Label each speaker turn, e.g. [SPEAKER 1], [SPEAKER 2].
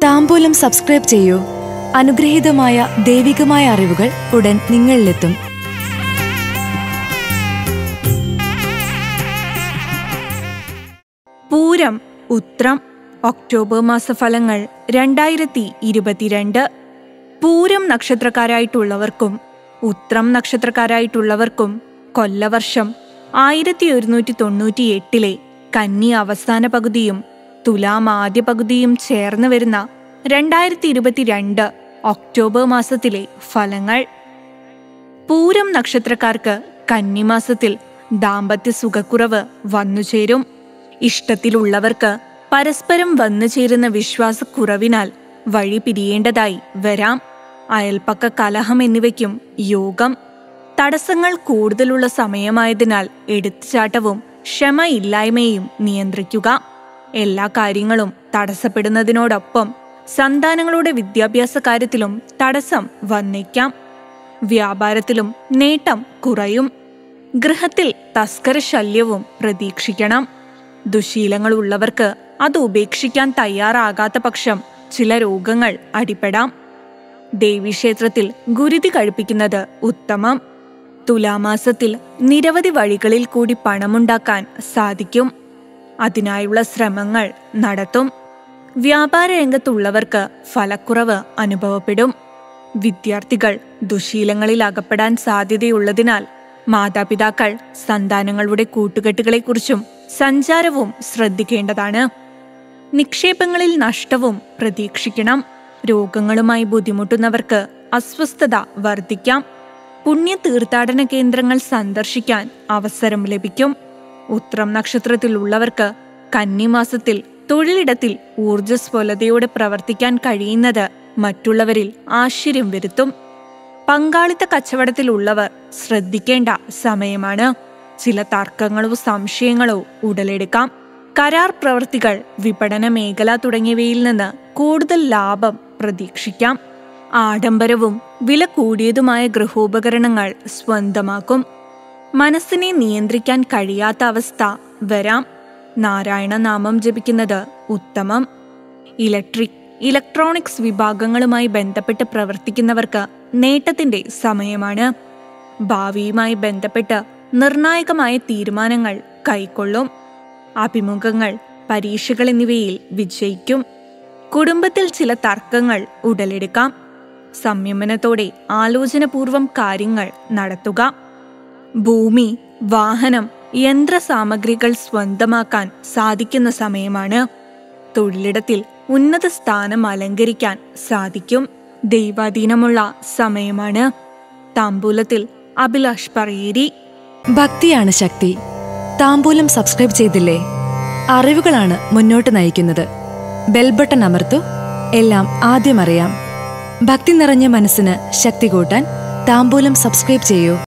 [SPEAKER 1] താമ്പൂലം subscribe ചെയ്യൂ അനുഗ്രഹീതമായ ദൈവികമായ അറിവുകൾ ഉടൻ നിങ്ങളിലെത്തും
[SPEAKER 2] പൂരം ഉത്രം ഒക്ടോബർ മാസഫലങ്ങൾ രണ്ടായിരത്തി ഇരുപത്തിരണ്ട് പൂരം നക്ഷത്രക്കാരായിട്ടുള്ളവർക്കും ഉത്രം നക്ഷത്രക്കാരായിട്ടുള്ളവർക്കും കൊല്ലവർഷം ആയിരത്തി ഒരുന്നൂറ്റി തൊണ്ണൂറ്റി എട്ടിലെ കന്നി അവസാന പകുതിയും തുലാം ആദ്യ പകുതിയും ചേർന്ന് വരുന്ന രണ്ടായിരത്തി ഇരുപത്തിരണ്ട് ഒക്ടോബർ മാസത്തിലെ ഫലങ്ങൾ പൂരം നക്ഷത്രക്കാർക്ക് കന്നിമാസത്തിൽ ദാമ്പത്യ സുഖക്കുറവ് വന്നുചേരും ഇഷ്ടത്തിലുള്ളവർക്ക് പരസ്പരം വന്നുചേരുന്ന വിശ്വാസക്കുറവിനാൽ വഴി പിരിയേണ്ടതായി വരാം അയൽപ്പക്ക കലഹം എന്നിവയ്ക്കും യോഗം തടസ്സങ്ങൾ കൂടുതലുള്ള സമയമായതിനാൽ എടുത്തുചാട്ടവും ക്ഷമയില്ലായ്മയും നിയന്ത്രിക്കുക എല്ലാ കാര്യങ്ങളും തടസ്സപ്പെടുന്നതിനോടൊപ്പം സന്താനങ്ങളുടെ വിദ്യാഭ്യാസ കാര്യത്തിലും തടസ്സം വന്നേക്കാം വ്യാപാരത്തിലും നേട്ടം കുറയും ഗൃഹത്തിൽ തസ്കര ശല്യവും പ്രതീക്ഷിക്കണം ദുശീലങ്ങളുള്ളവർക്ക് അത് ഉപേക്ഷിക്കാൻ തയ്യാറാകാത്ത പക്ഷം ചില രോഗങ്ങൾ അടിപ്പെടാം ദേവീക്ഷേത്രത്തിൽ ഗുരുതി കഴിപ്പിക്കുന്നത് ഉത്തമം തുലാമാസത്തിൽ നിരവധി വഴികളിൽ കൂടി പണമുണ്ടാക്കാൻ സാധിക്കും അതിനായുള്ള ശ്രമങ്ങൾ നടത്തും വ്യാപാര രംഗത്തുള്ളവർക്ക് ഫലക്കുറവ് അനുഭവപ്പെടും വിദ്യാർത്ഥികൾ ദുശീലങ്ങളിൽ അകപ്പെടാൻ സാധ്യതയുള്ളതിനാൽ മാതാപിതാക്കൾ സന്താനങ്ങളുടെ കൂട്ടുകെട്ടുകളെക്കുറിച്ചും സഞ്ചാരവും ശ്രദ്ധിക്കേണ്ടതാണ് നിക്ഷേപങ്ങളിൽ നഷ്ടവും പ്രതീക്ഷിക്കണം രോഗങ്ങളുമായി ബുദ്ധിമുട്ടുന്നവർക്ക് അസ്വസ്ഥത വർദ്ധിക്കാം പുണ്യ തീർത്ഥാടന കേന്ദ്രങ്ങൾ സന്ദർശിക്കാൻ അവസരം ലഭിക്കും ഉത്രം നക്ഷത്രത്തിലുള്ളവർക്ക് കന്നിമാസത്തിൽ തൊഴിലിടത്തിൽ ഊർജ്ജസ്വലതയോടെ പ്രവർത്തിക്കാൻ കഴിയുന്നത് മറ്റുള്ളവരിൽ ആശ്ചര്യം വരുത്തും പങ്കാളിത്ത കച്ചവടത്തിലുള്ളവർ ശ്രദ്ധിക്കേണ്ട സമയമാണ് ചില തർക്കങ്ങളോ സംശയങ്ങളോ ഉടലെടുക്കാം കരാർ പ്രവൃത്തികൾ വിപണന മേഖല തുടങ്ങിയവയിൽ നിന്ന് കൂടുതൽ ലാഭം പ്രതീക്ഷിക്കാം ആഡംബരവും വില കൂടിയതുമായ ഗൃഹോപകരണങ്ങൾ സ്വന്തമാക്കും മനസ്സിനെ നിയന്ത്രിക്കാൻ കഴിയാത്ത അവസ്ഥ വരാം നാരായണ നാമം ജപിക്കുന്നത് ഉത്തമം ഇലക്ട്രിക് ഇലക്ട്രോണിക്സ് വിഭാഗങ്ങളുമായി ബന്ധപ്പെട്ട് പ്രവർത്തിക്കുന്നവർക്ക് നേട്ടത്തിന്റെ സമയമാണ് ഭാവിയുമായി ബന്ധപ്പെട്ട് നിർണായകമായ തീരുമാനങ്ങൾ കൈക്കൊള്ളും അഭിമുഖങ്ങൾ പരീക്ഷകൾ എന്നിവയിൽ വിജയിക്കും കുടുംബത്തിൽ ചില തർക്കങ്ങൾ ഉടലെടുക്കാം സംയമനത്തോടെ ആലോചനപൂർവം കാര്യങ്ങൾ നടത്തുക ഭൂമി വാഹനം യന്ത്രസാമഗ്രികൾ സ്വന്തമാക്കാൻ സാധിക്കുന്ന സമയമാണ് തൊഴിലിടത്തിൽ ഉന്നത സ്ഥാനം അലങ്കരിക്കാൻ സാധിക്കും ദൈവാധീനമുള്ള സമയമാണ് താമ്പൂലത്തിൽ അഭിലാഷ് പറയേരി
[SPEAKER 1] ഭക്തിയാണ് ശക്തി താമ്പൂലം സബ്സ്ക്രൈബ് ചെയ്തില്ലേ അറിവുകളാണ് മുന്നോട്ട് നയിക്കുന്നത് ബെൽബട്ടൺ അമർത്തു എല്ലാം ആദ്യം അറിയാം ഭക്തി നിറഞ്ഞ മനസ്സിന് ശക്തി കൂട്ടാൻ താമ്പൂലം സബ്സ്ക്രൈബ് ചെയ്യൂ